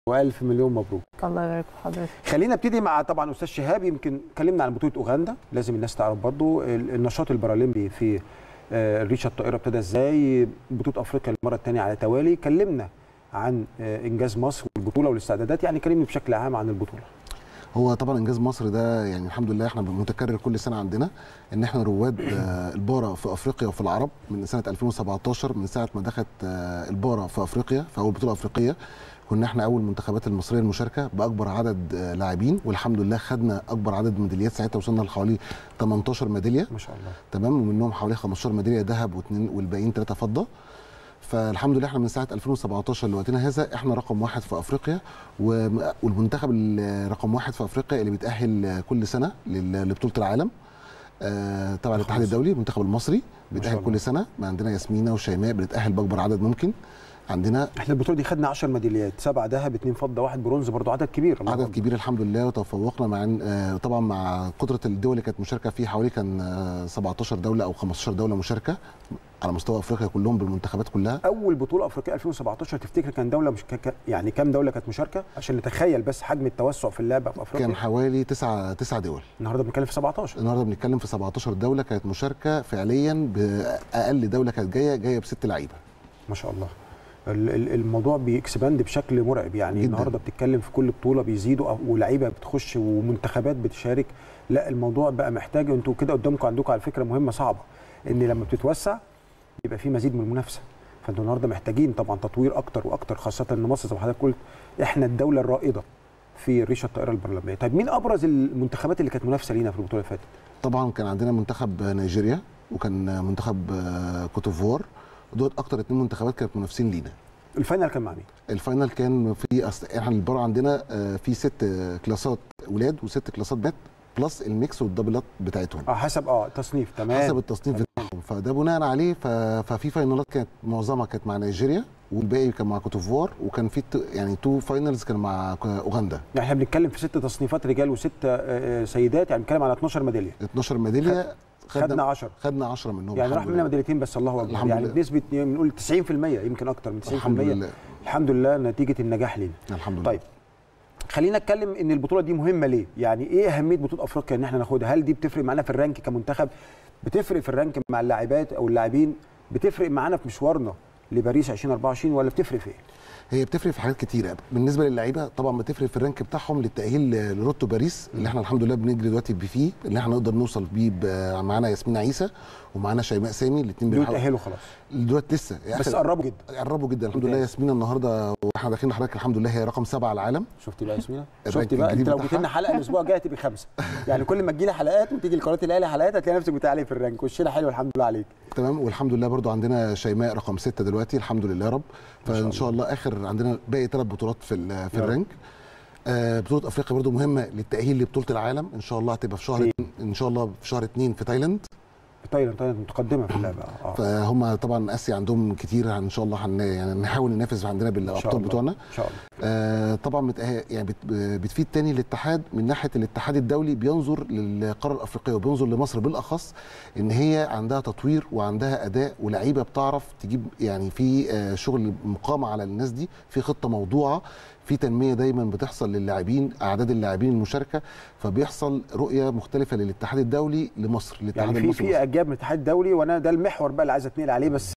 والف مليون مبروك الله يبارك في حضرتك خلينا ابتدي مع طبعا استاذ شهاب يمكن اتكلمنا عن بطوله اوغندا لازم الناس تعرف برضو ال- النشاط البارالمبي في آه، ريشه الطائره ابتدى ازاي بطوله افريقيا المره الثانيه على توالي كلمنا عن آه، انجاز مصر والبطوله والاستعدادات يعني كلمني بشكل عام عن البطوله هو طبعا انجاز مصر ده يعني الحمد لله احنا متكرر كل سنه عندنا ان احنا رواد آه، البارا في افريقيا وفي العرب من سنه 2017 من ساعه ما دخلت آه، البارا في افريقيا في اول بطوله افريقيه كنا احنا اول المنتخبات المصريه المشاركه باكبر عدد آه، لاعبين والحمد لله خدنا اكبر عدد ميداليات ساعتها وصلنا لحوالي 18 ميداليه ما شاء الله تمام ومنهم حوالي 15 ميداليه ذهب واثنين والباقيين ثلاثه فضه فالحمد لله احنا من ساعه 2017 لوقتنا هذا احنا رقم واحد في افريقيا وم- والمنتخب ال- رقم واحد في افريقيا اللي بيتاهل كل سنه لل- لبطوله العالم آه، تبع الاتحاد خلاص. الدولي المنتخب المصري شاء بيتاهل الله. كل سنه ما عندنا ياسمينه وشيماء بنتاهل باكبر عدد ممكن عندنا احنا البطوله دي خدنا 10 ميداليات سبعه ذهب اثنين فضه واحد برونز برضو عدد كبير الله عدد أكبر. كبير الحمد لله وتفوقنا مع آه، طبعا مع قدره الدول اللي كانت مشاركه فيه حوالي كان آه، 17 دوله او 15 دوله مشاركه على مستوى افريقيا كلهم بالمنتخبات كلها اول بطوله افريقيه 2017 تفتكر كان دوله مش ك... ك- يعني كام دوله كانت مشاركه عشان نتخيل بس حجم التوسع في اللعبه في افريقيا كان حوالي تسعة تسعة دول النهارده بنتكلم في 17 النهارده بنتكلم في 17 دوله كانت مشاركه فعليا باقل دوله كانت جايه جايه بست لعيبه ما شاء الله ال- ال- الموضوع بيكسباند بشكل مرعب يعني جداً. النهارده بتتكلم في كل بطوله بيزيدوا أو- ولاعيبه بتخش ومنتخبات بتشارك لا الموضوع بقى محتاج انتوا كده قدامكم عندكم على فكره مهمه صعبه ان لما بتتوسع يبقى في مزيد من المنافسه فانتوا النهارده محتاجين طبعا تطوير اكتر واكتر خاصه ان مصر زي ما حضرتك قلت احنا الدوله الرائده في ريشه الطائره البرلمانيه طيب مين ابرز المنتخبات اللي كانت منافسه لينا في البطوله اللي فاتت طبعا كان عندنا منتخب نيجيريا وكان منتخب آه، كوتوفوار دول اكتر اتنين منتخبات كانت منافسين لينا الفاينل كان مع مين الفاينل كان في أصل احنا البار عندنا آه، في ست آه، كلاسات ولاد وست كلاسات بنات بلس الميكس والدبلات بتاعتهم اه حسب اه تصنيف تمام حسب التصنيف بتاعهم فده بناء عليه ف- ففي فاينالات كانت معظمها كانت مع نيجيريا والباقي كان مع كوتوفوار وكان في ت- يعني تو فاينلز كان مع ك- اوغندا يعني احنا بنتكلم في ست تصنيفات رجال وست آه، آه، سيدات يعني بنتكلم على 12 ميداليه 12 ميداليه خدنا 10 خدنا 10 منهم يعني الحمد راح مننا لله. ميداليتين بس الله اكبر الحمد يعني لله. بنسبه بنقول 90% يمكن اكتر من 90% الحمد لله الحمد لله نتيجه النجاح لينا الحمد لله طيب خلينا نتكلم ان البطوله دي مهمه ليه يعني ايه اهميه بطوله افريقيا ان احنا ناخدها هل دي بتفرق معانا في الرانك كمنتخب بتفرق في الرانك مع اللاعبات او اللاعبين بتفرق معانا في مشوارنا لباريس 2024 ولا بتفرق في ايه هي بتفرق في حاجات كتيره بالنسبه للعيبه طبعا بتفرق في الرانك بتاعهم للتاهيل لروتو باريس اللي احنا الحمد لله بنجري دلوقتي بيه فيه اللي احنا نقدر نوصل بيه ب- معانا ياسمين عيسى ومعانا شيماء سامي الاثنين دول تاهلوا خلاص دلوقتي لسه بس آخر- قربوا جدا قربوا جدا الحمد لله ممتاز. ياسمين النهارده واحنا داخلين حضرتك الحمد لله هي رقم سبعه على العالم شفتي بقى يا ياسمينة الرانك شفتي بقى انت الجديد لو جيت بتاعها. لنا حلقه الاسبوع الجاي هتبقي خمسه يعني كل ما تجي لي حلقات وتيجي لقناه الاهلي حلقات هتلاقي نفسك بتعلي في الرانك وشنا حلو الحمد لله عليك تمام والحمد لله برضو عندنا شيماء رقم ستة دلوقتي الحمد لله يا رب ما شاء فان شاء الله اخر عندنا باقي ثلاث بطولات في ال- في يا رب. الرانك آه بطوله افريقيا برضو مهمه للتاهيل لبطوله العالم ان شاء الله هتبقى في شهر فين؟ ان شاء الله في شهر اثنين في تايلاند تايلاند تايلاند متقدمه في اللعبه اه فهم طبعا اسيا عندهم كتير ان شاء الله هن يعني نحاول ننافس عندنا إن شاء بالابطال الله. بتوعنا ان شاء الله آه طبعا متأه... يعني بت... بتفيد تاني الاتحاد من ناحيه الاتحاد الدولي بينظر للقاره الافريقيه وبينظر لمصر بالاخص ان هي عندها تطوير وعندها اداء ولعيبه بتعرف تجيب يعني في آه شغل مقامه على الناس دي في خطه موضوعه في تنميه دايما بتحصل للاعبين اعداد اللاعبين المشاركه فبيحصل رؤيه مختلفه للاتحاد الدولي لمصر الاتحاد يعني في المصري في اجاب من الاتحاد الدولي وانا ده المحور بقى اللي عايز اتنقل عليه بس